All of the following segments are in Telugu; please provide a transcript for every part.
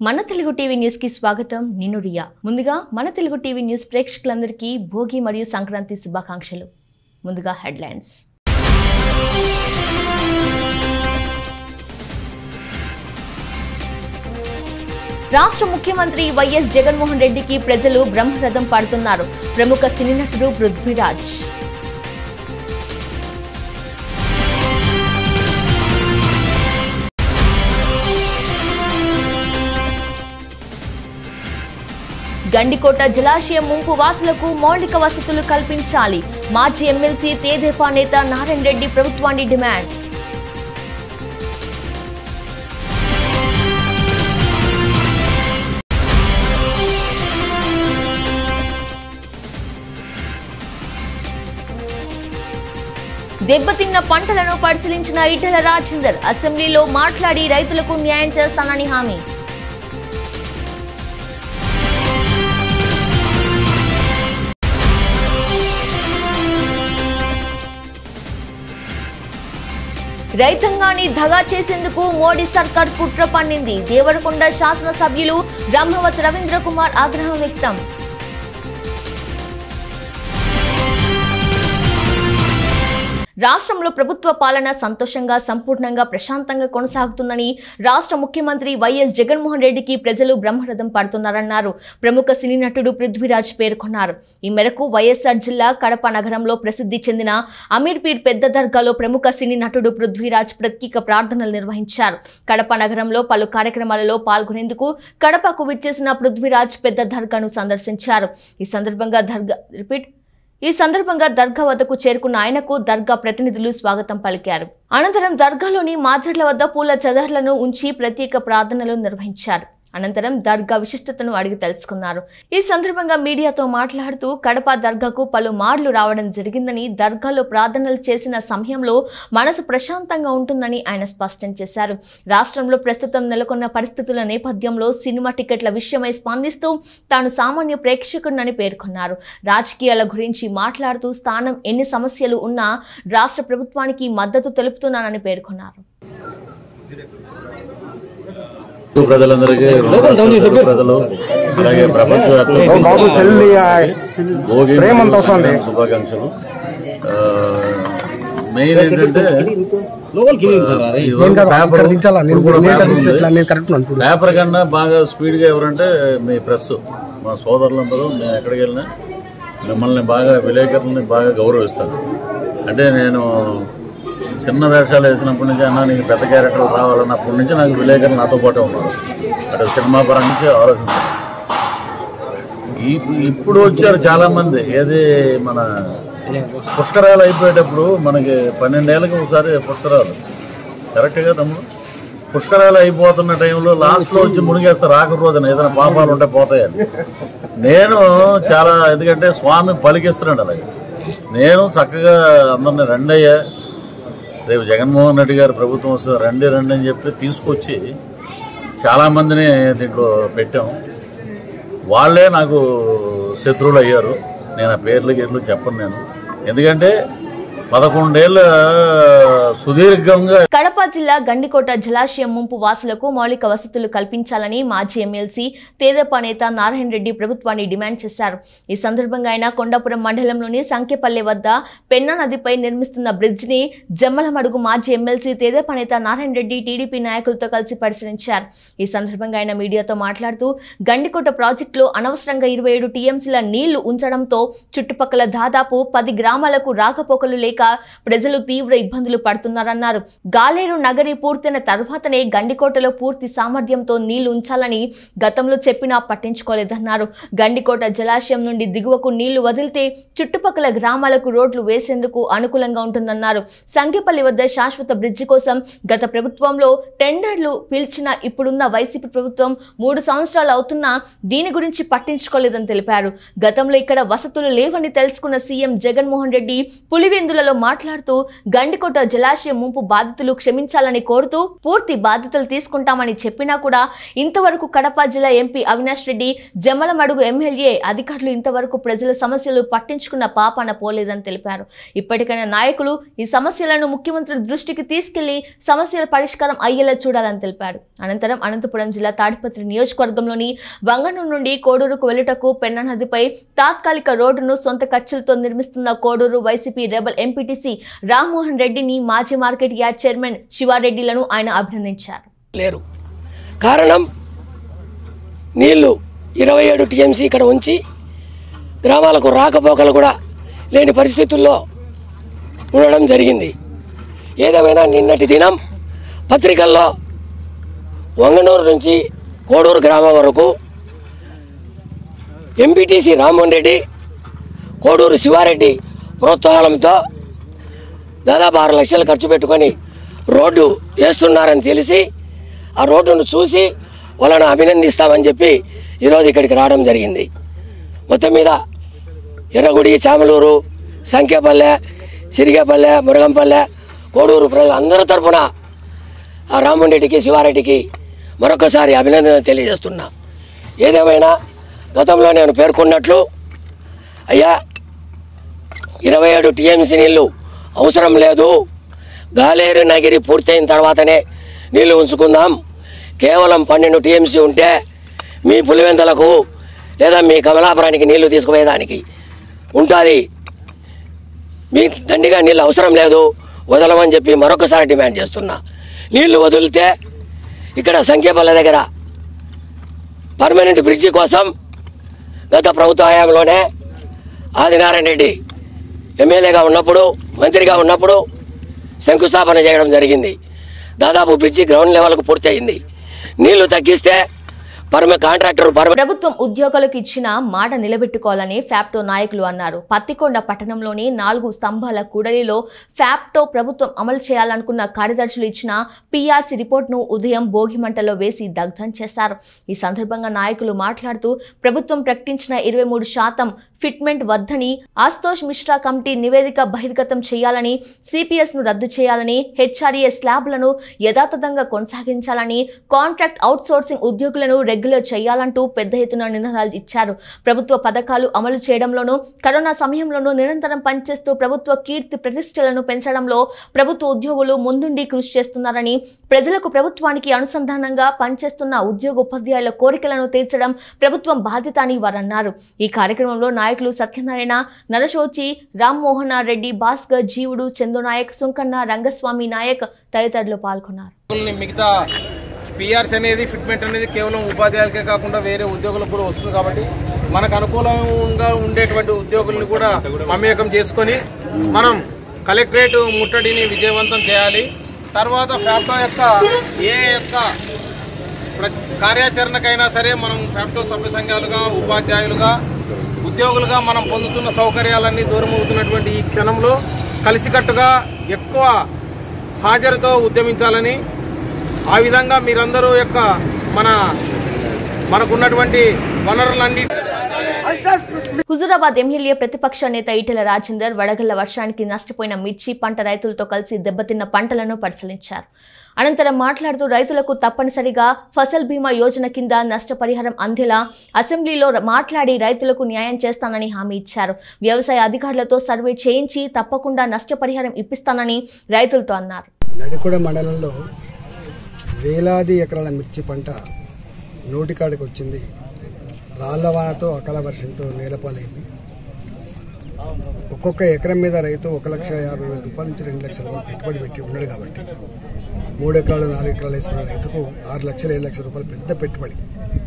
మన తెలుగు టీవీ న్యూస్ కి స్వాగతం నేను రియా ముందుగా మన తెలుగు టీవీ న్యూస్ ప్రేక్షకులందరికీ భోగి మరియు సంక్రాంతి శుభాకాంక్షలు ముందుగా హెడ్లైన్స్ రాష్ట్ర ముఖ్యమంత్రి వైఎస్ జగన్మోహన్ రెడ్డికి ప్రజలు బ్రహ్మరథం పడుతున్నారు ప్రముఖ సినీ నటుడు పృథ్వీరాజ్ గండికోట జలాశయం ముంపు వాసులకు మౌలిక వసతులు కల్పించాలి మాజీ ఎమ్మెల్సీ తేదేపా నేత నారాయణ రెడ్డి ప్రభుత్వాన్ని డిమాండ్ దెబ్బతిన్న పంటలను పరిశీలించిన ఈటెల రాజేందర్ అసెంబ్లీలో మాట్లాడి రైతులకు న్యాయం చేస్తానని హామీ రైతాంగాన్ని దగా చేసేందుకు మోడీ సర్కార్ కుట్ర పన్నింది దేవరకొండ శాసనసభ్యులు బ్రహ్మవత్ రవీంద్ర కుమార్ ఆగ్రహం వ్యక్తం రాష్ట్రంలో ప్రభుత్వ పాలన సంతోషంగా సంపూర్ణంగా ప్రశాంతంగా కొనసాగుతుందని రాష్ట్ర ముఖ్యమంత్రి వైఎస్ జగన్మోహన్ రెడ్డికి ప్రజలు బ్రహ్మరథం పడుతున్నారన్నారు ప్రముఖ సినీ నటుడు పృథ్వీరాజ్ పేర్కొన్నారు ఈ మేరకు వైఎస్ఆర్ జిల్లా కడప నగరంలో ప్రసిద్ధి చెందిన అమీర్పీర్ పెద్ద దర్గాలో ప్రముఖ సినీ నటుడు పృథ్వీరాజ్ ప్రత్యేక ప్రార్థనలు నిర్వహించారు కడప నగరంలో పలు కార్యక్రమాలలో పాల్గొనేందుకు కడపకు విచ్చేసిన పృథ్వీరాజ్ పెద్ద దర్గాను సందర్శించారు ఈ సందర్భంగా దర్గా రిపీట్ ఈ సందర్భంగా దర్గా వద్దకు చేరుకున్న ఆయనకు దర్గా ప్రతినిధులు స్వాగతం పలికారు అనంతరం దర్గాలోని మాజర్ల వద్ద పూల చదర్లను ఉంచి ప్రత్యేక ప్రార్థనలు నిర్వహించారు అనంతరం దర్గా విశిష్టతను అడిగి తెలుసుకున్నారు ఈ సందర్భంగా మీడియాతో మాట్లాడుతూ కడప దర్గాకు పలు మార్లు రావడం జరిగిందని దర్గాలో ప్రార్థనలు చేసిన సమయంలో మనసు ప్రశాంతంగా ఉంటుందని ఆయన స్పష్టం చేశారు రాష్ట్రంలో ప్రస్తుతం నెలకొన్న పరిస్థితుల నేపథ్యంలో సినిమా టికెట్ల విషయమై స్పందిస్తూ తాను సామాన్య ప్రేక్షకుడినని పేర్కొన్నారు రాజకీయాల గురించి మాట్లాడుతూ స్థానం ఎన్ని సమస్యలు ఉన్నా రాష్ట్ర ప్రభుత్వానికి మద్దతు తెలుపుతున్నానని పేర్కొన్నారు ప్రజలందరికీ ప్రజలు అలాగే ప్రపంచవ్యాప్తంగా బాబు చెల్లి ఆ, భోగి ప్రేమ అంత వస్తుంది. శుభాకాంక్షలు మెయిన్ ఏంటంటే ఈ నేను కాదు, పేపర్ ఇక్కడ దించాలా నేను ఇప్పుడు కూడా నేను పేపర్ దించలే, ఉంది. ఇట్లా నేను కరెక్ట్ అనుకుంటున్నాను పేపర్ కన్నా బాగా స్పీడ్ గా ఎవరంటే మీ ప్రెస్ మా సోదరులందరూ మేము ఎక్కడికి వెళ్ళినా మిమ్మల్ని బాగా విలేకరులని బాగా గౌరవిస్తాను అంటే నేను చిన్న వేషాలు వేసినప్పటి నుంచి అన్న నీకు పెద్ద క్యారెక్టర్ రావాలన్నప్పటి నుంచి నాకు విలేకరులు నాతో పాటే ఉన్నారు అటు సినిమా పరం నుంచి ఆలోచించాను ఈ- ఇప్పుడు వచ్చారు చాలా మంది ఏది మన పుష్కరాలు అయిపోయేటప్పుడు మనకి పన్నెండేళ్ళకి ఒకసారి పుష్కరాలు కరెక్ట్గా తమ్ముడు పుష్కరాలు అయిపోతున్న టైంలో లాస్ట్ లో వచ్చి మునిగేస్తారు ఆఖరి రోజున ఏదైనా పాపాలు ఉంటే పోతాయని నేను చాలా ఎందుకంటే స్వామి పలికిస్తున్నాడు అలాగే నేను చక్కగా అందరిని రెండయ్యా రేపు జగన్మోహన్ రెడ్డి గారు ప్రభుత్వం వస్తుంది రండి రండి అని చెప్పి తీసుకొచ్చి చాలా మందిని దీంట్లో పెట్టాం వాళ్ళే నాకు శత్రువులు అయ్యారు నేను ఆ పేర్లు గేర్లు చెప్పను నేను ఎందుకంటే పదకొండేళ్ళ సుదీర్ఘంగా కడప జిల్లా గండికోట జలాశయం ముంపు వాసులకు మౌలిక వసతులు కల్పించాలని మాజీ ఎమ్మెల్సీ తేదపా నేత నారాయణ రెడ్డి ప్రభుత్వాన్ని డిమాండ్ చేశారు ఈ సందర్భంగా ఆయన కొండాపురం మండలంలోని సంఖ్యపల్లె వద్ద పెన్నా నదిపై నిర్మిస్తున్న బ్రిడ్జ్ ని జమ్మలమడుగు మాజీ ఎమ్మెల్సీ తేదపా నేత నారాయణ రెడ్డి టీడీపీ నాయకులతో కలిసి పరిశీలించారు ఈ సందర్భంగా ఆయన మీడియాతో మాట్లాడుతూ గండికోట ప్రాజెక్టులో అనవసరంగా ఇరవై ఏడు టీఎంసీల నీళ్లు ఉంచడంతో చుట్టుపక్కల దాదాపు పది గ్రామాలకు రాకపోకలు లేక ప్రజలు తీవ్ర ఇబ్బందులు పడుతున్నారన్నారు గాలేరు నగరి పూర్తయిన తర్వాతనే గండికోటలో పూర్తి సామర్థ్యంతో నీళ్లు ఉంచాలని గతంలో చెప్పినా పట్టించుకోలేదన్నారు గండికోట జలాశయం నుండి దిగువకు నీళ్లు వదిలితే చుట్టుపక్కల గ్రామాలకు రోడ్లు వేసేందుకు అనుకూలంగా ఉంటుందన్నారు సంఖ్యపల్లి వద్ద శాశ్వత బ్రిడ్జి కోసం గత ప్రభుత్వంలో టెండర్లు పిలిచిన ఇప్పుడున్న వైసీపీ ప్రభుత్వం మూడు సంవత్సరాలు అవుతున్నా దీని గురించి పట్టించుకోలేదని తెలిపారు గతంలో ఇక్కడ వసతులు లేవని తెలుసుకున్న సీఎం జగన్మోహన్ రెడ్డి పులివెందుల మీడియాలో మాట్లాడుతూ గండికోట జలాశయం ముంపు బాధితులు క్షమించాలని కోరుతూ పూర్తి బాధ్యతలు తీసుకుంటామని చెప్పినా కూడా ఇంతవరకు కడప జిల్లా ఎంపీ అవినాష్ రెడ్డి జమ్మలమడుగు ఎమ్మెల్యే అధికారులు ఇంతవరకు ప్రజల సమస్యలు పట్టించుకున్న పాపాన పోలేదని తెలిపారు ఇప్పటికైనా నాయకులు ఈ సమస్యలను ముఖ్యమంత్రి దృష్టికి తీసుకెళ్లి సమస్యల పరిష్కారం అయ్యేలా చూడాలని తెలిపారు అనంతరం అనంతపురం జిల్లా తాడిపత్రి నియోజకవర్గంలోని వంగనూరు నుండి కోడూరుకు వెళ్లుటకు పెన్నా నదిపై తాత్కాలిక రోడ్డును సొంత ఖర్చులతో నిర్మిస్తున్న Koduru YCP rebel MPTC Rammohan రెడ్డిని మాజీ మార్కెట్ యార్డ్ చైర్మన్ శివారెడ్డిలను ఆయన అభినందించారు లేరు కారణం నీళ్లు ఇరవై ఏడు టీఎంసీ ఇక్కడ ఉంచి గ్రామాలకు రాకపోకలు కూడా లేని పరిస్థితుల్లో ఉండడం జరిగింది ఏదేమైనా నిన్నటి దినం పత్రికల్లో వంగనూరు నుంచి కోడూరు గ్రామం వరకు ఎంపీటీసీ రామ్మోహన్ రెడ్డి కోడూరు శివారెడ్డి ప్రోత్సాహంతో దాదాపు ఆరు లక్షలు ఖర్చు పెట్టుకొని రోడ్డు వేస్తున్నారని తెలిసి ఆ రోడ్డును చూసి వాళ్ళను అభినందిస్తామని చెప్పి ఈరోజు ఇక్కడికి రావడం జరిగింది మొత్తం మీద ఎర్రగుడి చామలూరు సంఖ్యపల్లె సిరిగేపల్లె మురగంపల్లె కోడూరు ప్రజలు అందరి తరపున ఆ రామ్మోహన్ రెడ్డికి శివారెడ్డికి మరొకసారి అభినందన తెలియజేస్తున్నా ఏదేమైనా గతంలో నేను పేర్కొన్నట్లు అయ్యా ఇరవై ఏడు టీఎంసీ నీళ్లు అవసరం లేదు గాలేరు నగిరి పూర్తయిన తర్వాతనే నీళ్లు ఉంచుకుందాం కేవలం పన్నెండు టీఎంసీ ఉంటే మీ పులివెందలకు లేదా మీ కమలాపురానికి నీళ్లు తీసుకుపోయేదానికి ఉంటుంది మీ దండిగా నీళ్ళు అవసరం లేదు వదలమని చెప్పి మరొకసారి డిమాండ్ చేస్తున్నా నీళ్లు వదిలితే ఇక్కడ సంఖ్యపల్ల దగ్గర పర్మనెంట్ బ్రిడ్జి కోసం గత ప్రభుత్వ హయాంలోనే ఆదినారాయణ రెడ్డి ఎమ్మెల్యేగా ఉన్నప్పుడు మంత్రిగా ఉన్నప్పుడు శంకుస్థాపన చేయడం జరిగింది దాదాపు బ్రిడ్జి గ్రౌండ్ లెవెల్కు పూర్తయింది నీళ్లు తగ్గిస్తే పరమ కాంట్రాక్టర్ పరమ ప్రభుత్వం ఉద్యోగులకు ఇచ్చిన మాట నిలబెట్టుకోవాలని ఫ్యాప్టో నాయకులు అన్నారు పత్తికొండ పట్టణంలోని నాలుగు స్తంభాల కూడలిలో ఫ్యాప్టో ప్రభుత్వం అమలు చేయాలనుకున్న కార్యదర్శులు ఇచ్చిన పీఆర్సీ రిపోర్ట్ను ఉదయం భోగిమంటలో వేసి దగ్ధం చేశారు ఈ సందర్భంగా నాయకులు మాట్లాడుతూ ప్రభుత్వం ప్రకటించిన ఇరవై మూడు శాతం ఫిట్మెంట్ వద్దని ఆస్తోష్ మిశ్రా కమిటీ నివేదిక బహిర్గతం చేయాలని సిపిఎస్ ను రద్దు చేయాలని హెచ్ఆర్ఏ స్లాబ్లను యథాతథంగా కొనసాగించాలని కాంట్రాక్ట్ అవుట్సోర్సింగ్ ఉద్యోగులను రెగ్యులర్ చేయాలంటూ పెద్ద ఎత్తున నినాదాలు ఇచ్చారు ప్రభుత్వ పథకాలు అమలు చేయడంలోనూ కరోనా సమయంలోనూ నిరంతరం పనిచేస్తూ ప్రభుత్వ కీర్తి ప్రతిష్టలను పెంచడంలో ప్రభుత్వ ఉద్యోగులు ముందుండి కృషి చేస్తున్నారని ప్రజలకు ప్రభుత్వానికి అనుసంధానంగా పనిచేస్తున్న ఉద్యోగ ఉపాధ్యాయుల కోరికలను తీర్చడం ప్రభుత్వం బాధ్యత అని వారన్నారు ఈ కార్యక్రమంలో నాయకులు సత్యనారాయణ నరశోచి రామ్మోహన్ రెడ్డి భాస్కర్ జీవుడు చందునాయక్ సుంకన్న రంగస్వామి నాయక్ తదితరులు పాల్గొన్నారు ఉద్యోగుల్ని మిగతా పిఆర్స్ అనేది ఫిట్మెంట్ అనేది కేవలం ఉపాధ్యాయులకే కాకుండా వేరే ఉద్యోగులకు కూడా వస్తుంది కాబట్టి మనకు అనుకూలంగా ఉండేటువంటి ఉద్యోగుల్ని కూడా మమేకం చేసుకొని మనం కలెక్టరేట్ ముట్టడిని విజయవంతం చేయాలి తర్వాత ఫ్యాప్టో యొక్క ఏ యొక్క ప్ర- కార్యాచరణకైనా సరే మనం ఫ్యాప్టో సభ్య సంఘాలుగా ఉపాధ్యాయులుగా ఉద్యోగులుగా మనం పొందుతున్న సౌకర్యాలన్నీ దూరం అవుతున్నటువంటి ఈ క్షణంలో కలిసికట్టుగా ఎక్కువ హాజరుతో ఉద్యమించాలని ఆ విధంగా మీరందరూ యొక్క మన మనకున్నటువంటి వనరులన్నీ హుజురాబాద్ ఎమ్మెల్యే ప్రతిపక్ష నేత ఈటెల రాజేందర్ వడగళ్ల వర్షానికి నష్టపోయిన మిర్చి పంట రైతులతో కలిసి దెబ్బతిన్న పంటలను పరిశీలించారు అనంతరం మాట్లాడుతూ రైతులకు తప్పనిసరిగా ఫసల్ బీమా యోజన కింద నష్టపరిహారం అందేలా అసెంబ్లీలో మాట్లాడి రైతులకు న్యాయం చేస్తానని హామీ ఇచ్చారు వ్యవసాయ అధికారులతో సర్వే చేయించి తప్పకుండా నష్టపరిహారం ఇప్పిస్తానని రైతులతో అన్నారు నడికొడ మండలంలో వేలాది ఎకరాల మిర్చి పంట నోటికాడికి వచ్చింది రాళ్ల వానతో అకాల వర్షంతో నేలపాలైంది ఒక్కొక్క ఎకరం మీద రైతు ఒక లక్ష యాభై వేల రూపాయల నుంచి రెండు లక్షల రూపాయలు పెట్టుబడి పెట్టి ఉన్నాడు కాబట్టి మూడు ఎకరాలు నాలుగు ఎకరాలు వేసుకున్న రైతుకు ఆరు లక్షలు ఏడు లక్షల రూపాయలు పెద్ద పెట్టుబడి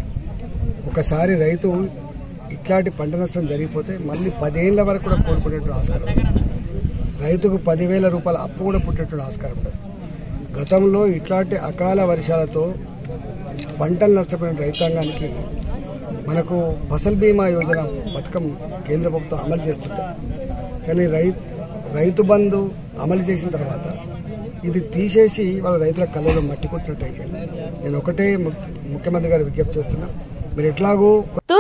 ఒకసారి రైతు ఇట్లాంటి పంట నష్టం జరిగిపోతే మళ్ళీ పదేళ్ల వరకు కూడా కోలుకునేటువంటి ఆస్కారం ఉంది. రైతుకు పదివేల రూపాయల అప్పు కూడా పుట్టేటువంటి ఆస్కారం ఉండదు గతంలో ఇట్లాంటి అకాల వర్షాలతో పంటలు నష్టపోయిన రైతాంగానికి మనకు ఫసల్ బీమా యోజన పథకం కేంద్ర ప్రభుత్వం అమలు చేస్తుంది కానీ రై రైతు బంధు అమలు చేసిన తర్వాత ఇది తీసేసి వాళ్ళ రైతుల కళ్ళలో మట్టి కొట్టినట్టు అయిపోయింది నేను ఒకటే ము- ముఖ్యమంత్రి గారు విజ్ఞప్తి చేస్తున్నా మీరు ఎట్లాగో తూర్పు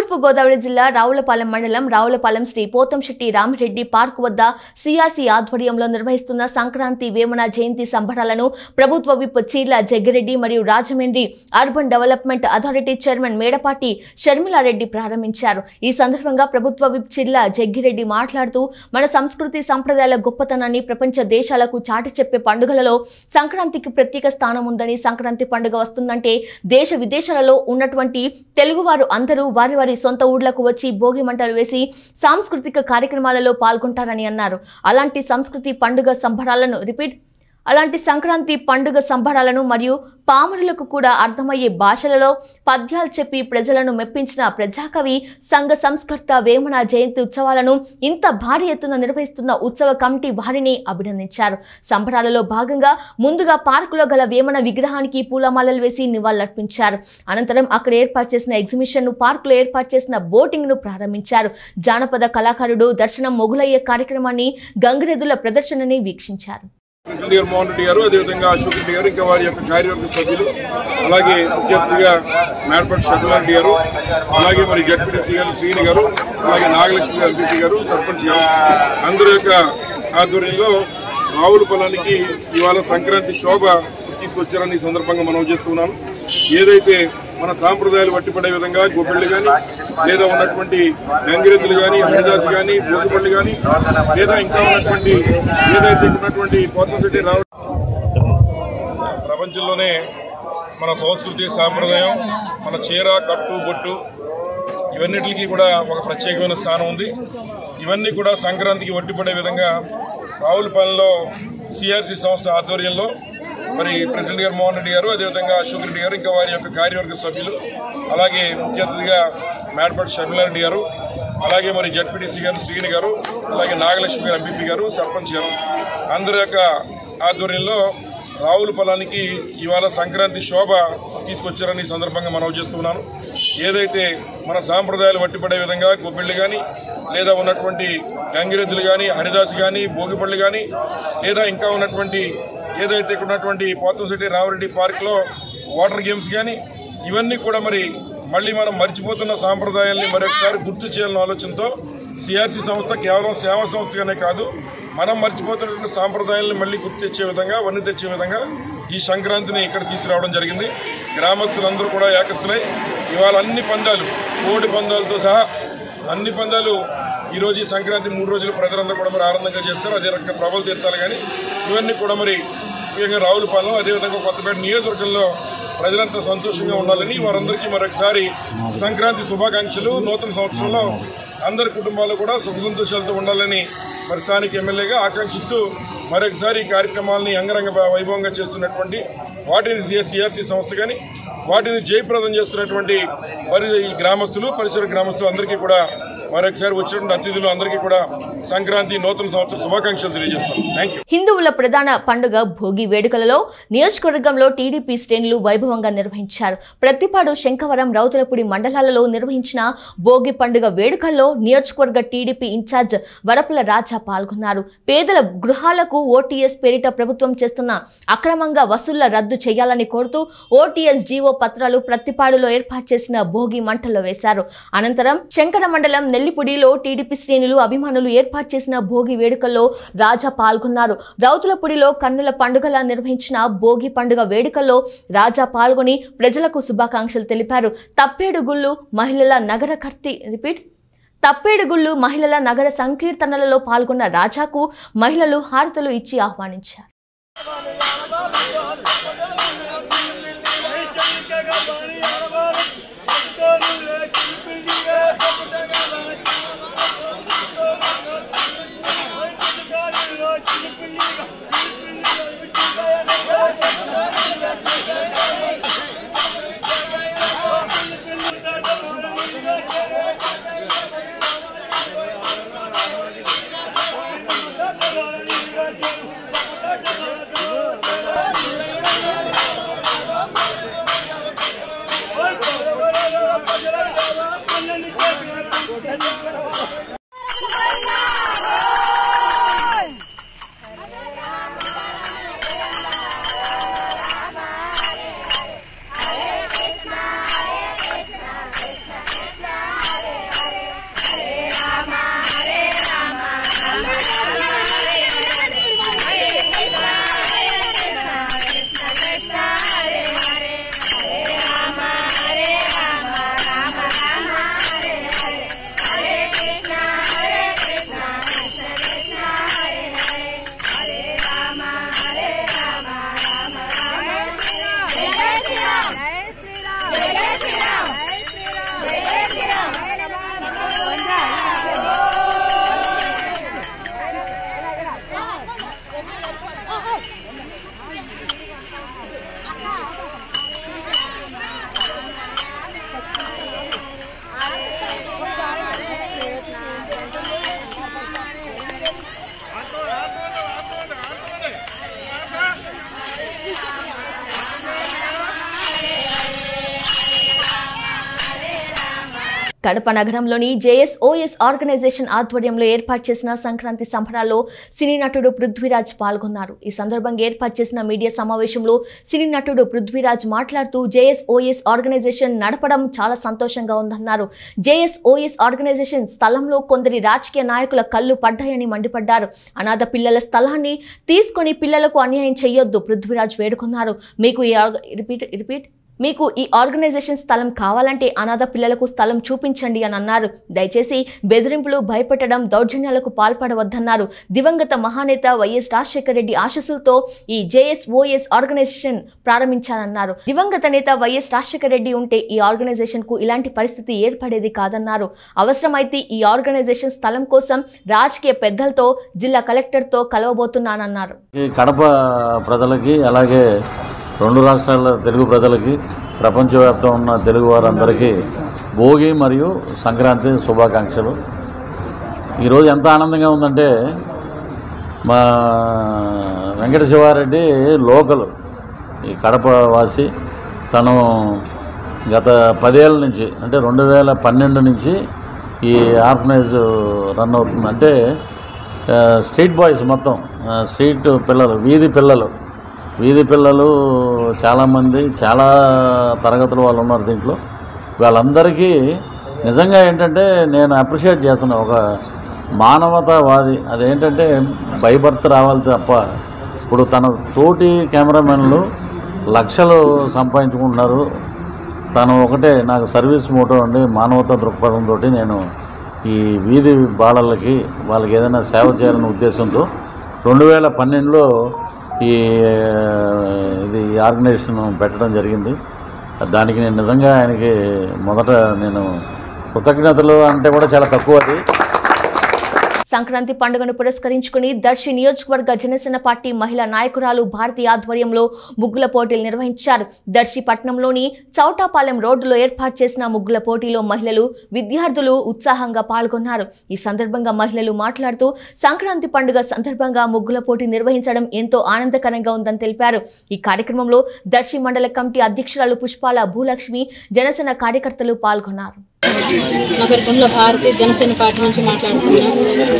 తూర్పు గోదావరి జిల్లా రావులపాలెం మండలం రావులపాలెం శ్రీ పోతంశెట్టి రామిరెడ్డి పార్క్ వద్ద సిఆర్సీ ఆధ్వర్యంలో నిర్వహిస్తున్న సంక్రాంతి వేమన జయంతి సంబరాలను ప్రభుత్వ విప్ చీర్ల జగ్గిరెడ్డి మరియు Rajahmundry urban development authority chairman Medapati Sharmilareddy ప్రారంభించారు ఈ సందర్భంగా ప్రభుత్వ విప్ చీర్ల జగ్గిరెడ్డి మాట్లాడుతూ మన సంస్కృతి సంప్రదాయాల గొప్పతనాన్ని ప్రపంచ దేశాలకు చాటి చెప్పే పండుగలలో సంక్రాంతికి ప్రత్యేక స్థానం ఉందని సంక్రాంతి పండుగ వస్తుందంటే దేశ విదేశాలలో ఉన్నటువంటి తెలుగువారు అందరూ వారి వారి సొంత ఊర్లకు వచ్చి భోగి మంటలు వేసి సాంస్కృతిక కార్యక్రమాలలో పాల్గొంటారని అన్నారు అలాంటి సంస్కృతి పండుగ సంబరాలను రిపీట్ అలాంటి సంక్రాంతి పండుగ సంబరాలను మరియు పామరులకు కూడా అర్థమయ్యే భాషలలో పద్యాలు చెప్పి ప్రజలను మెప్పించిన ప్రజాకవి సంఘ సంస్కర్త వేమన జయంతి ఉత్సవాలను ఇంత భారీ ఎత్తున నిర్వహిస్తున్న ఉత్సవ కమిటీ వారిని అభినందించారు సంబరాలలో భాగంగా ముందుగా పార్కులో గల వేమన విగ్రహానికి పూలమాలలు వేసి నివాళులర్పించారు అనంతరం అక్కడ ఏర్పాటు చేసిన ఎగ్జిబిషన్ ను పార్కులో ఏర్పాటు చేసిన బోటింగ్ ను ప్రారంభించారు జానపద కళాకారుడు దర్శనం మొగులయ్యే కార్యక్రమాన్ని గంగిరెద్దుల ప్రదర్శనని వీక్షించారు ఇంజనీర్ మోహన్ రెడ్డి గారు అదేవిధంగా అశోక్ రెడ్డి గారు ఇంకా వారి యొక్క కార్యవర్గ సభ్యులు అలాగే ముఖ్య అతిథిగా మేడపట్టి శర్మారెడ్డి గారు అలాగే మరి జడ్పీటీసీ గారు శ్రీని గారు అలాగే నాగలక్ష్మి గారు ఎంపీ గారు సర్పంచ్ గారు అందరి యొక్క ఆధ్వర్యంలో రావుల పొలానికి ఇవాళ సంక్రాంతి శోభ తీసుకొచ్చారని ఈ సందర్భంగా మనం చేస్తున్నాను ఏదైతే మన సాంప్రదాయాలు పట్టిపడే విధంగా గొబ్బిళ్ళు కానీ లేదా ఉన్నటువంటి గంగిరెద్దులు కానీ హరిదాసు కానీ భోగిపళ్ళు కానీ లేదా ఇంకా ఉన్నటువంటి ఏదైతే ఉన్నటువంటి పోతంశెట్టి రావు ప్రపంచంలోనే మన సంస్కృతి సాంప్రదాయం మన చీర కట్టు బొట్టు ఇవన్నిటికీ కూడా ఒక ప్రత్యేకమైన స్థానం ఉంది ఇవన్నీ కూడా సంక్రాంతికి ఒట్టిపడే విధంగా రావులపాలెంలో సిఆర్సి సంస్థ ఆధ్వర్యంలో మరి ప్రెసిడెంట్ గారు మోహన్ రెడ్డి గారు అదేవిధంగా అశోక్ రెడ్డి గారు ఇంకా వారి యొక్క కార్యవర్గ సభ్యులు అలాగే ముఖ్య అతిథిగా మేడపాటి షర్మిలారెడ్డి గారు అలాగే మరి జడ్పీటీసీ గారు శ్రీని గారు అలాగే నాగలక్ష్మి గారు ఎంపీపీ గారు సర్పంచ్ గారు అందరి యొక్క ఆధ్వర్యంలో రావుల పొలానికి ఇవాళ సంక్రాంతి శోభ తీసుకొచ్చారని ఈ సందర్భంగా మనం చేస్తున్నాను ఏదైతే మన సాంప్రదాయాలు వట్టిపడే విధంగా గొబ్బిళ్ళు కానీ లేదా ఉన్నటువంటి గంగిరెద్దులు కానీ హరిదాసు కానీ భోగిపళ్ళు కానీ లేదా ఇంకా ఉన్నటువంటి ఏదైతే ఇక్కడ ఉన్నటువంటి పోతంశెట్టి రామరెడ్డి పార్క్లో వాటర్ గేమ్స్ కానీ ఇవన్నీ కూడా మరి మళ్ళీ మనం మర్చిపోతున్న సాంప్రదాయాల్ని మరొకసారి గుర్తు చేయాలన్న ఆలోచనతో సిఆర్సీ సంస్థ కేవలం సేవా సంస్థగానే కాదు మనం మర్చిపోతున్నటువంటి సాంప్రదాయాలను మళ్ళీ గుర్తు తెచ్చే విధంగా వన్ని తెచ్చే విధంగా ఈ సంక్రాంతిని ఇక్కడ తీసుకురావడం జరిగింది గ్రామస్తులందరూ కూడా ఏకస్తులై ఇవాళ అన్ని పందాలు కోడి పందాలతో సహా అన్ని పందాలు ఈ రోజు ఈ సంక్రాంతి మూడు రోజులు ప్రజలందరూ కూడా మరి ఆనందంగా చేస్తారు అదే రకంగా ప్రభలు తీర్చాలి కానీ ఇవన్నీ కూడా మరి ముఖ్యంగా రావులపాలెం అదేవిధంగా కొత్తపేట నియోజకవర్గంలో ప్రజలంతా సంతోషంగా ఉండాలని వారందరికీ మరొకసారి సంక్రాంతి శుభాకాంక్షలు నూతన సంవత్సరంలో అందరి కుటుంబాలు కూడా సుఖ సంతోషాలతో ఉండాలని మరి స్థానిక ఎమ్మెల్యేగా ఆకాంక్షిస్తూ మరొకసారి ఈ కార్యక్రమాలని అంగరంగ వైభవంగా చేస్తున్నటువంటి వాటిని సిఆర్సీ సంస్థ కానీ వాటిని జయప్రదం చేస్తున్నటువంటి మరి ఈ గ్రామస్తులు పరిసర గ్రామస్తులు అందరికీ కూడా మరొకసారి వచ్చినటువంటి అతిథులు అందరికీ కూడా సంక్రాంతి నూతన సంవత్సర శుభాకాంక్షలు తెలియజేస్తాం థ్యాంక్ యూ హిందువుల ప్రధాన పండుగ భోగి వేడుకలలో నియోజకవర్గంలో టీడీపీ శ్రేణులు వైభవంగా నిర్వహించారు ప్రతిపాడు శంఖవరం రౌతులపూడి మండలాలలో నిర్వహించిన భోగి పండుగ వేడుకల్లో నియోజకవర్గ టీడీపీ ఇన్ఛార్జ్ వరపుల రాజా పాల్గొన్నారు పేదల గృహాలకు ఓటీఎస్ పేరిట ప్రభుత్వం చేస్తున్న అక్రమంగా వసూళ్ల రద్దు చేయాలని కోరుతూ ఓటీఎస్ జీవో పత్రాలు ప్రతిపాడులో ఏర్పాటు చేసిన భోగి మంటల్లో వేశారు అనంతరం శంకర మండలం నెల్లిపుడిలో టీడీపీ శ్రేణులు అభిమానులు ఏర్పాటు చేసిన భోగి వేడుకల్లో రాజా పాల్గొన్నారు రౌతులపూడిలో కన్నుల పండుగలా నిర్వహించిన భోగి పండుగ వేడుకల్లో రాజా పాల్గొని ప్రజలకు శుభాకాంక్షలు తెలిపారు తప్పేడు గుళ్ళు మహిళల నగర కర్తి రిపీట్ తప్పేడుగుళ్ళు మహిళల నగర సంకీర్తనలలో పాల్గొన్న రాజాకు మహిళలు హారతులు ఇచ్చి ఆహ్వానించారు Thank కడప నగరంలోని జేఎస్ఓఎస్ ఆర్గనైజేషన్ ఆధ్వర్యంలో ఏర్పాటు చేసిన సంక్రాంతి సంబరాల్లో సినీ నటుడు పృథ్వీరాజ్ పాల్గొన్నారు ఈ సందర్భంగా ఏర్పాటు చేసిన మీడియా సమావేశంలో సినీ నటుడు పృథ్వీరాజ్ మాట్లాడుతూ జేఎస్ఓఎస్ ఆర్గనైజేషన్ నడపడం చాలా సంతోషంగా ఉందన్నారు జేఎస్ఓఎస్ ఆర్గనైజేషన్ స్థలంలో కొందరి రాజకీయ నాయకుల కళ్ళు పడ్డాయని మండిపడ్డారు అనాథ పిల్లల స్థలాన్ని తీసుకొని పిల్లలకు అన్యాయం చేయొద్దు పృథ్వీరాజ్ వేడుకున్నారు మీకు ఈ ఆర్గ- రిపీట్ రిపీట్ మీకు ఈ ఆర్గనైజేషన్ స్థలం కావాలంటే అనాథ పిల్లలకు స్థలం చూపించండి అని అన్నారు దయచేసి బెదిరింపులు భయపెట్టడం దౌర్జన్యాలకు పాల్పడవద్దన్నారు దివంగత మహానేత వైఎస్ రాజశేఖర రెడ్డి ఆశీస్సులతో ఈ జేఎస్ఓఎస్ ఆర్గనైజేషన్ ప్రారంభించారన్నారు దివంగత నేత వైఎస్ రాజశేఖర రెడ్డి ఉంటే ఈ ఆర్గనైజేషన్ కు ఇలాంటి పరిస్థితి ఏర్పడేది కాదన్నారు అవసరమైతే ఈ ఆర్గనైజేషన్ స్థలం కోసం రాజకీయ పెద్దలతో జిల్లా కలెక్టర్తో కలవబోతున్నానన్నారు ఈ కడప ప్రజలకి అలాగే రెండు రాష్ట్రాల తెలుగు ప్రజలకి ప్రపంచవ్యాప్తం ఉన్న తెలుగు వారందరికీ భోగి మరియు సంక్రాంతి శుభాకాంక్షలు ఈరోజు ఎంత ఆనందంగా ఉందంటే మా వెంకట శివారెడ్డి లోకల్ ఈ కడప వాసి తను గత పదేళ్ళ నుంచి అంటే రెండు వేల పన్నెండు నుంచి ఈ ఆర్గనైజ్ రన్ అవుతుంది అంటే ఆ, స్ట్రీట్ బాయ్స్ మొత్తం ఆ, స్ట్రీట్ పిల్లలు వీధి పిల్లలు వీధి పిల్లలు చాలామంది చాలా తరగతుల వాళ్ళు ఉన్నారు దీంట్లో వాళ్ళందరికీ నిజంగా ఏంటంటే నేను అప్రిషియేట్ చేస్తున్నా ఒక మానవతావాది అదేంటంటే భయభర్త రావాలి తప్ప ఇప్పుడు తన తోటి కెమెరామెన్లు లక్షలు సంపాదించుకుంటున్నారు తను ఒకటే నాకు సర్వీస్ మోటో అండి మానవతా దృక్పథంతో నేను ఈ వీధి బాలలకి వాళ్ళకి ఏదైనా సేవ చేయాలనే ఉద్దేశంతో రెండు వేల పన్నెండులో ఈ ఇది ఆర్గనైజేషన్ పెట్టడం జరిగింది దానికి నేను నిజంగా ఆయనకి మొదట నేను కృతజ్ఞతలు అంటే కూడా చాలా తక్కువ అది సంక్రాంతి పండుగను పురస్కరించుకుని దర్శి నియోజకవర్గ జనసేన పార్టీ మహిళా నాయకురాలు భారతి ఆధ్వర్యంలో ముగ్గుల పోటీలు నిర్వహించారు దర్శి పట్టణంలోని చౌటాపాలెం రోడ్డులో ఏర్పాటు చేసిన ముగ్గుల పోటీలో మహిళలు విద్యార్థులు ఉత్సాహంగా పాల్గొన్నారు ఈ సందర్భంగా మహిళలు మాట్లాడుతూ సంక్రాంతి పండుగ సందర్భంగా ముగ్గుల పోటీ నిర్వహించడం ఎంతో ఆనందకరంగా ఉందని తెలిపారు ఈ కార్యక్రమంలో దర్శి మండల కమిటీ అధ్యక్షురాలు పుష్పాల భూలక్ష్మి జనసేన కార్యకర్తలు పాల్గొన్నారు నా పేరు గుండ్ల భారతి జనసేన పార్టీ నుంచి మాట్లాడుతున్నాం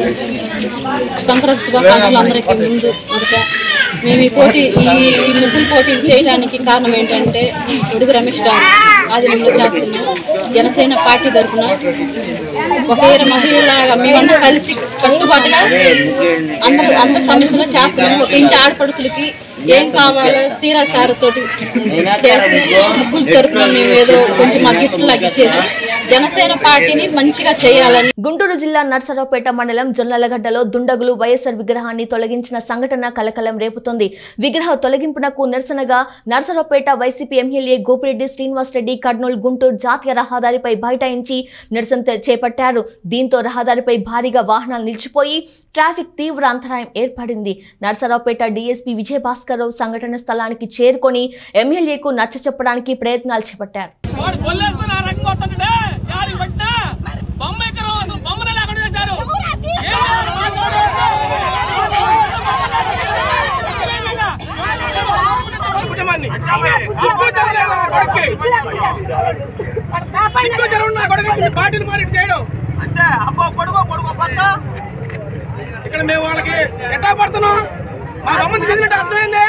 సంక్రాంతి శుభాకాంక్షలు అందరికీ ముందు మొదట మేము ఈ పోటీ ఈ ఈ ముగ్గురు పోటీలు చేయడానికి కారణం ఏంటంటే ఉడుగు రమేష్ గారు ఆధీనంలో చేస్తున్నాం జనసేన పార్టీ తరఫున ఒక ఇరవై మహిళలాగా మేమందరం కలిసి కట్టుబాటుగా అందరూ అందరి సమస్యలు చేస్తున్నాం ఒక ఇంటి ఆడపడుసులకి ఏం కావాలో సీరా సారతోటి చేసి ముగ్గురు తరఫున మేము ఏదో కొంచెం మా గిఫ్ట్ లాగా ఇచ్చేసి జనసేన పార్టీని మంచిగా చేయాలని గుంటూరు జిల్లా నర్సరావుపేట మండలం జొన్నలగడ్డలో దుండగులు వైఎస్ఆర్ విగ్రహాన్ని తొలగించిన సంఘటన కలకలం రేపుతోంది విగ్రహ తొలగింపునకు నిరసనగా నర్సరావుపేట వైసీపీ ఎమ్మెల్యే గోపిరెడ్డి శ్రీనివాస్ రెడ్డి కర్నూలు గుంటూరు జాతీయ రహదారిపై బైఠాయించి నిరసన తె- చేపట్టారు దీంతో రహదారిపై భారీగా వాహనాలు నిలిచిపోయి ట్రాఫిక్ తీవ్ర అంతరాయం ఏర్పడింది నర్సరావుపేట డీఎస్పీ విజయభాస్కర్ రావు సంఘటన స్థలానికి చేరుకొని ఎమ్మెల్యేకు నచ్చ చెప్పడానికి ప్రయత్నాలు చేపట్టారు వాడు బొల్లేసుకుని ఆ రకంగా వస్తుంటే యాడికి పట్టినా బొమ్మ ఎక్కడ అసలు బొమ్మనే లేకుండా చేశారు ఏం చేయాలి? కుటుంబాన్ని. సిగ్గు జరగలేదు నా కొడుక్కి. సిగ్గు జరగదు నా కొడుక్కి మీ పార్టీని మారి చేయడం అంతే అబ్బో కొడుకో కొడుకో పక్క ఇక్కడ మేము వాళ్ళకి ఎట్టా పడుతున్నాం మా బొమ్మని చేసినట్టు అర్థమైంది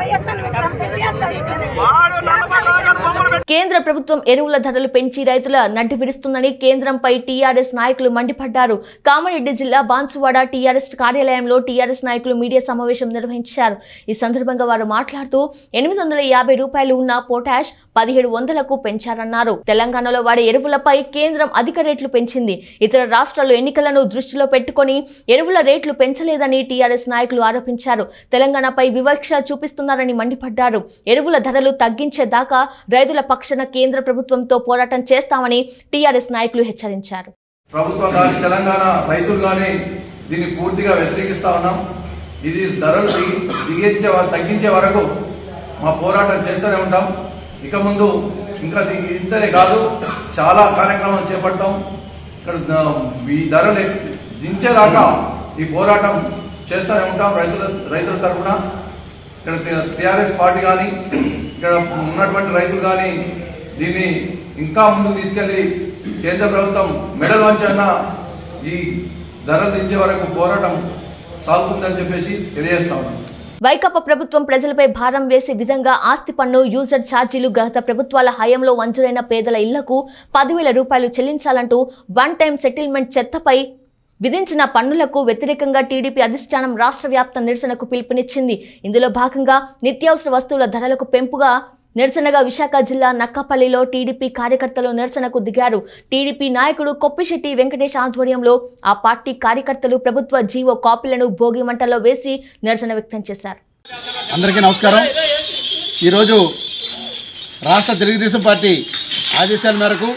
వాడు నల్లబడ్డ రాజాడు బొమ్మలు పెట్టి కేంద్ర ప్రభుత్వం ఎరువుల ధరలు పెంచి రైతుల నడ్డి విరుస్తుందని కేంద్రంపై టీఆర్ఎస్ నాయకులు మండిపడ్డారు కామారెడ్డి జిల్లా బాన్సువాడ టీఆర్ఎస్ కార్యాలయంలో టీఆర్ఎస్ నాయకులు మీడియా సమావేశం నిర్వహించారు ఈ సందర్భంగా వారు మాట్లాడుతూ ఎనిమిది వందల యాభై రూపాయలు ఉన్న పోటాష్ పదిహేడు వందలకు పెంచారన్నారు తెలంగాణలో వాడే ఎరువులపై కేంద్రం అధిక రేట్లు పెంచింది ఇతర రాష్ట్రాలు ఎన్నికలను దృష్టిలో పెట్టుకొని ఎరువుల రేట్లు పెంచలేదని టీఆర్ఎస్ నాయకులు ఆరోపించారు తెలంగాణపై వివక్ష చూపిస్తున్నారని మండిపడ్డారు ఎరువుల ధరలు తగ్గించేదాకా రైతుల పక్షాన కేంద్ర ప్రభుత్వంతో పోరాటం చేస్తామని టీఆర్ఎస్ నాయకులు హెచ్చరించారు ప్రభుత్వం కానీ తెలంగాణ రైతులు కానీ దీన్ని పూర్తిగా వ్యతిరేకిస్తా ఉన్నాం ఇది ధరలు దిగి- దిగించే వ- తగ్గించే వరకు మా పోరాటం చేస్తూనే ఉంటాం ఇక ముందు ఇంకా దీ- ఇంతనే కాదు చాలా కార్యక్రమాలు చేపడతాం ఇక్కడ ద- ఈ ధరలు ఎక్- దించేదాకా ఈ పోరాటం చేస్తూనే ఉంటాం రైతుల రైతుల తరఫున ఇక్కడ టిఆర్ఎస్ పార్టీ కానీ ఇక్కడ ఉన్నటువంటి రైతులు కానీ దీన్ని ఇంకా ముందుకు తీసుకెళ్లి కేంద్ర ప్రభుత్వం మెడల్ వంచన్న ఈ ధరలు దించే వరకు పోరాటం సాగుతుందని చెప్పేసి తెలియజేస్తా ఉన్నాం వైకాపా ప్రభుత్వం ప్రజలపై భారం వేసే విధంగా ఆస్తి పన్ను యూజర్ ఛార్జీలు గత ప్రభుత్వాల హయాంలో మంజూరైన పేదల ఇళ్లకు పదివేల రూపాయలు చెల్లించాలంటూ వన్ టైం సెటిల్మెంట్ చెత్తపై విధించిన పన్నులకు వ్యతిరేకంగా టీడీపీ అధిష్టానం రాష్ట్ర వ్యాప్త నిరసనకు పిలుపునిచ్చింది ఇందులో భాగంగా నిత్యావసర వస్తువుల ధరలకు పెంపుగా నిరసనగా విశాఖ జిల్లా నక్కపల్లిలో టీడీపీ కార్యకర్తలు నిరసనకు దిగారు టీడీపీ నాయకుడు కొప్పిశెట్టి వెంకటేష్ ఆధ్వర్యంలో ఆ పార్టీ కార్యకర్తలు ప్రభుత్వ జీవో కాపీలను భోగి మంటలో వేసి నిరసన వ్యక్తం చేశారు అందరికీ నమస్కారం ఈరోజు రాష్ట్ర తెలుగుదేశం పార్టీ ఆదేశాల మేరకు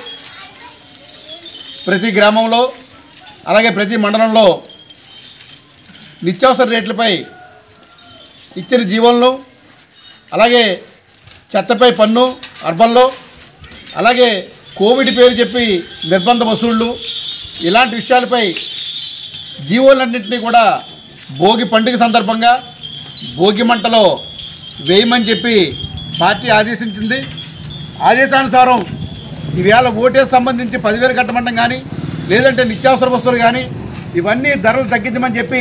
ప్రతి గ్రామంలో అలాగే ప్రతి మండలంలో నిత్యావసర రేట్లపై ఇచ్చిన జీవోలను అలాగే చెత్తపై పన్ను అర్బన్లో అలాగే కోవిడ్ పేరు చెప్పి నిర్బంధ వసూళ్ళు ఇలాంటి విషయాలపై జీవోలన్నింటినీ కూడా భోగి పండుగ సందర్భంగా భోగి మంటలో వేయమని చెప్పి పార్టీ ఆదేశించింది ఆదేశానుసారం ఈవేళ ఓటేసి సంబంధించి పదివేలు కట్టమండం కానీ లేదంటే నిత్యావసర వస్తువులు కానీ ఇవన్నీ ధరలు తగ్గించమని చెప్పి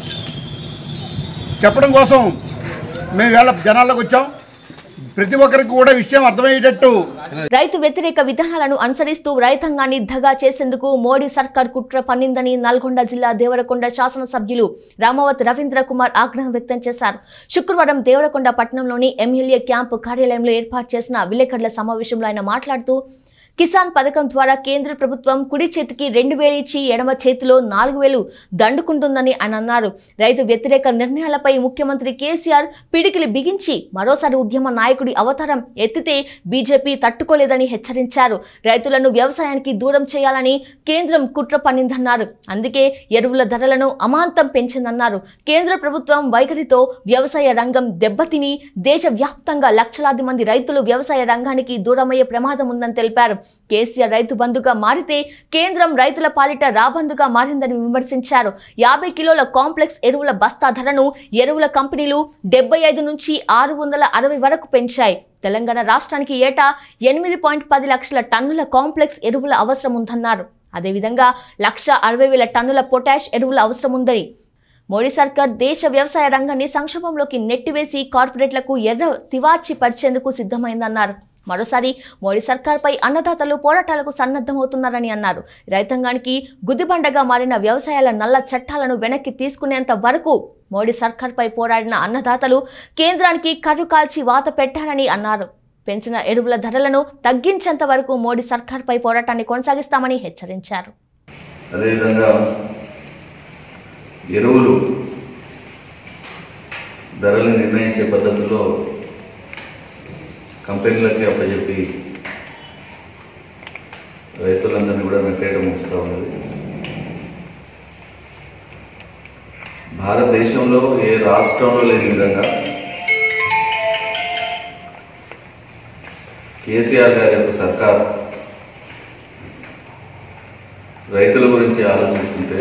చెప్పడం కోసం మేము వేళ జనాల్లోకి వచ్చాం ప్రతి ఒక్కరికి కూడా విషయం అర్థమయ్యేటట్టు రైతు వ్యతిరేక విధానాలను అనుసరిస్తూ రైతాంగాన్ని దగా చేసేందుకు మోడీ సర్కార్ కుట్ర పన్నిందని నల్గొండ జిల్లా దేవరకొండ శాసనసభ్యులు రామవత్ రవీంద్ర కుమార్ ఆగ్రహం వ్యక్తం చేశారు శుక్రవారం దేవరకొండ పట్టణంలోని ఎమ్మెల్యే క్యాంపు కార్యాలయంలో ఏర్పాటు చేసిన విలేకరుల సమావేశంలో ఆయన మాట్లాడుతూ కిసాన్ పథకం ద్వారా కేంద్ర ప్రభుత్వం కుడి చేతికి రెండు వేలు ఇచ్చి ఎడమ చేతిలో నాలుగు వేలు దండుకుంటుందని ఆయన అన్నారు రైతు వ్యతిరేక నిర్ణయాలపై ముఖ్యమంత్రి కేసీఆర్ పిడికిలి బిగించి మరోసారి ఉద్యమ నాయకుడి అవతారం ఎత్తితే బీజేపీ తట్టుకోలేదని హెచ్చరించారు రైతులను వ్యవసాయానికి దూరం చేయాలని కేంద్రం కుట్ర పన్నిందన్నారు అందుకే ఎరువుల ధరలను అమాంతం పెంచిందన్నారు కేంద్ర ప్రభుత్వం వైఖరితో వ్యవసాయ రంగం దెబ్బతిని దేశవ్యాప్తంగా లక్షలాది మంది రైతులు వ్యవసాయ రంగానికి దూరమయ్యే ప్రమాదం ఉందని తెలిపారు కేసీఆర్ రైతు బంధుగా మారితే కేంద్రం రైతుల పాలిట రాబందుగా మారిందని విమర్శించారు యాభై కిలోల కాంప్లెక్స్ ఎరువుల బస్తా ధరను ఎరువుల కంపెనీలు డెబ్బై ఐదు నుంచి ఆరు వందల అరవై వరకు పెంచాయి తెలంగాణ రాష్ట్రానికి ఏటా ఎనిమిది పాయింట్ పది లక్షల టన్నుల కాంప్లెక్స్ ఎరువుల అవసరం ఉందన్నారు అదేవిధంగా లక్ష అరవై వేల టన్నుల పొటాష్ ఎరువుల అవసరం ఉందని మోడీ సర్కార్ దేశ వ్యవసాయ రంగాన్ని సంక్షోభంలోకి నెట్టివేసి కార్పొరేట్లకు ఎర్ర తివాచి పరిచేందుకు సిద్ధమైందన్నారు మరోసారి మోడీ సర్కార్పై అన్నదాతలు పోరాటాలకు సన్నద్ధమవుతున్నారని అన్నారు రైతాంగానికి గుదిబండగా మారిన వ్యవసాయాల నల్ల చట్టాలను వెనక్కి తీసుకునేంత వరకు మోడీ సర్కార్పై పోరాడిన అన్నదాతలు కేంద్రానికి కర్రు కాల్చి వాత పెట్టారని అన్నారు పెంచిన ఎరువుల ధరలను తగ్గించేంత వరకు మోడీ సర్కార్పై పోరాటాన్ని కొనసాగిస్తామని హెచ్చరించారు అదేవిధంగా ఎరువులు ధరలు నిర్ణయించే పద్ధతిలో కంపెనీలకి అప్పచెప్పి రైతులందరినీ కూడా నెట్టేయడం వస్తూ ఉన్నది భారతదేశంలో ఏ రాష్ట్రంలో లేని విధంగా కేసీఆర్ గారి యొక్క సర్కార్ రైతుల గురించి ఆలోచిస్తుంటే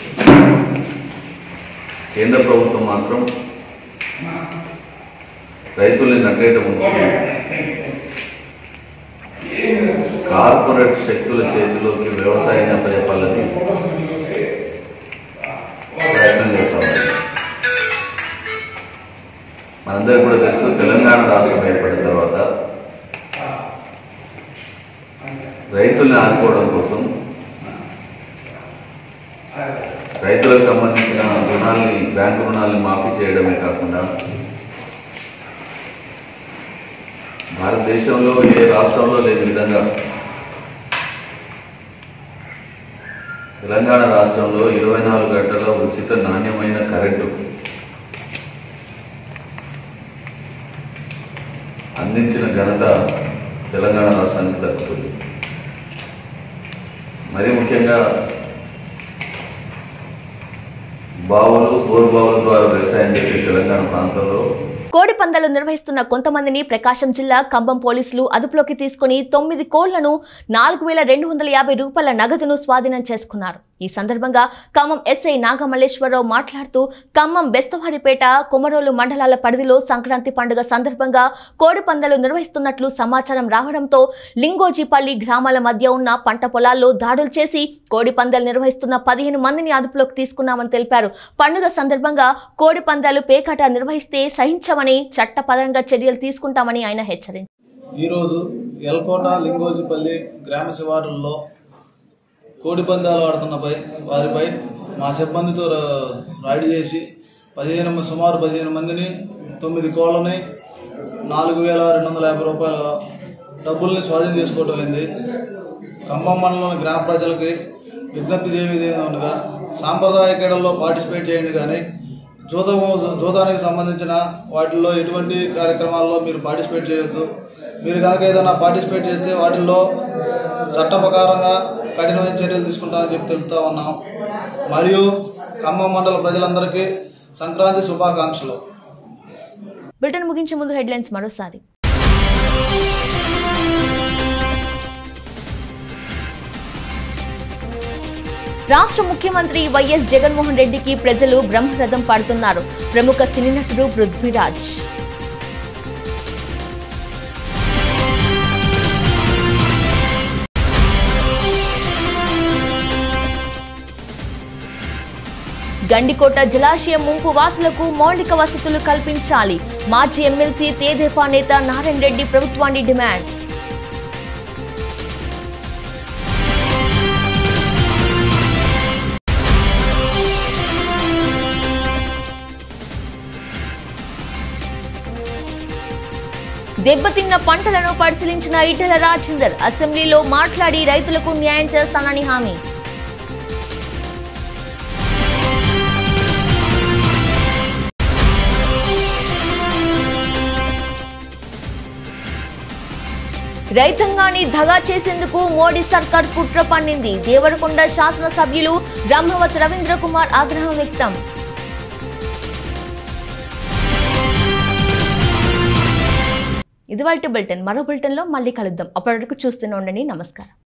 కేంద్ర ప్రభుత్వం మాత్రం రైతుల్ని నట్టేయటం ఉంచి కార్పొరేట్ శక్తుల చేతిలోకి వ్యవసాయాన్ని అప్పచెప్పాలని ప్రయత్నం చేస్తా ఉన్నారు మనందరికీ కూడా తెలుసు తెలంగాణ రాష్ట్రం ఏర్పడిన తర్వాత రైతుల్ని ఆదుకోవడం కోసం రైతులకు సంబంధించిన రుణాలని బ్యాంకు రుణాలని మాఫీ చేయడమే కాకుండా భారతదేశంలో ఏ రాష్ట్రంలో లేని విధంగా తెలంగాణ రాష్ట్రంలో ఇరవై నాలుగు గంటల ఉచిత నాణ్యమైన కరెంటు అందించిన ఘనత తెలంగాణ రాష్ట్రానికి దక్కుతుంది మరీ ముఖ్యంగా బావులు బోర్బావుల ద్వారా వ్యవసాయం చేసే తెలంగాణ ప్రాంతంలో కోడి పందాలు నిర్వహిస్తున్న కొంతమందిని ప్రకాశం జిల్లా కంబం పోలీసులు అదుపులోకి తీసుకుని తొమ్మిది కోళ్లను నాలుగు వేల రెండు వందల యాభై రూపాయల నగదును స్వాధీనం చేసుకున్నారు ఈ సందర్భంగా ఖమ్మం ఎస్ఐ నాగమల్లేశ్వరరావు మాట్లాడుతూ ఖమ్మం బెస్తవారిపేట కొమరోలు మండలాల పరిధిలో సంక్రాంతి పండుగ సందర్భంగా కోడి పందాలు నిర్వహిస్తున్నట్లు సమాచారం రావడంతో లింగోజీపల్లి గ్రామాల మధ్య ఉన్న పంట పొలాల్లో దాడులు చేసి కోడి పందాలు నిర్వహిస్తున్న పదిహేను మందిని అదుపులోకి తీసుకున్నామని తెలిపారు పండుగ సందర్భంగా కోడి పందాలు పేకాట నిర్వహిస్తే సహించమని చట్టపరంగా చర్యలు తీసుకుంటామని ఆయన హెచ్చరించారు ఈరోజు ఎల్కోట లింగోజిపల్లి గ్రామ శివారుల్లో కోడి పందాలు ఆడుతున్నపై వారిపై మా సిబ్బందితో రా- రైడ్ చేసి పదిహేను మ- సుమారు పదిహేను మందిని తొమ్మిది కోళ్ళని నాలుగు వేల రెండు వందల యాభై రూపాయల డబ్బుల్ని స్వాధీనం చేసుకోవటం అయింది ఖమ్మం మండలంలోని గ్రామ ప్రజలకి విజ్ఞప్తి చేయేది ఏమనగా సాంప్రదాయ క్రీడల్లో పార్టిసిపేట్ చేయండి కానీ జూదం జూదానికి సంబంధించిన వాటిల్లో ఎటువంటి కార్యక్రమాల్లో మీరు పార్టిసిపేట్ చేయొద్దు మీరు కనుక ఏదైనా పార్టిసిపేట్ చేస్తే వాటిల్లో చట్ట ప్రకారంగా కఠినమైన చర్యలు తీసుకుంటామని చెప్పి తెలుపుతా ఉన్నాం మరియు ఖమ్మం మండల ప్రజలందరికీ సంక్రాంతి శుభాకాంక్షలు బులెటిన్ ముగించే ముందు హెడ్లైన్స్ మరోసారి రాష్ట్ర ముఖ్యమంత్రి వైఎస్ జగన్మోహన్ రెడ్డికి ప్రజలు బ్రహ్మరథం పడుతున్నారు ప్రముఖ సినీ నటుడు పృథ్వీరాజ్ గండికోట జలాశయం ముంపు వాసులకు మౌలిక వసతులు కల్పించాలి మాజీ ఎమ్మెల్సీ తేదేపా నేత నారాయణ రెడ్డి ప్రభుత్వాన్ని డిమాండ్ దెబ్బతిన్న పంటలను పరిశీలించిన ఈటెల రాజేందర్ అసెంబ్లీలో మాట్లాడి రైతులకు న్యాయం చేస్తానని హామీ రైతాంగాన్ని దగా చేసేందుకు మోడీ సర్కార్ కుట్ర పన్నింది దేవరకొండ శాసనసభ్యులు బ్రహ్మవతి రవీంద్ర కుమార్ ఆగ్రహం వ్యక్తం ఇది వాళ్ళ బులెటిన్ మరో బులెటిన్లో మళ్ళీ కలుద్దాం అప్పటి వరకు చూస్తూనే ఉండండి నమస్కారం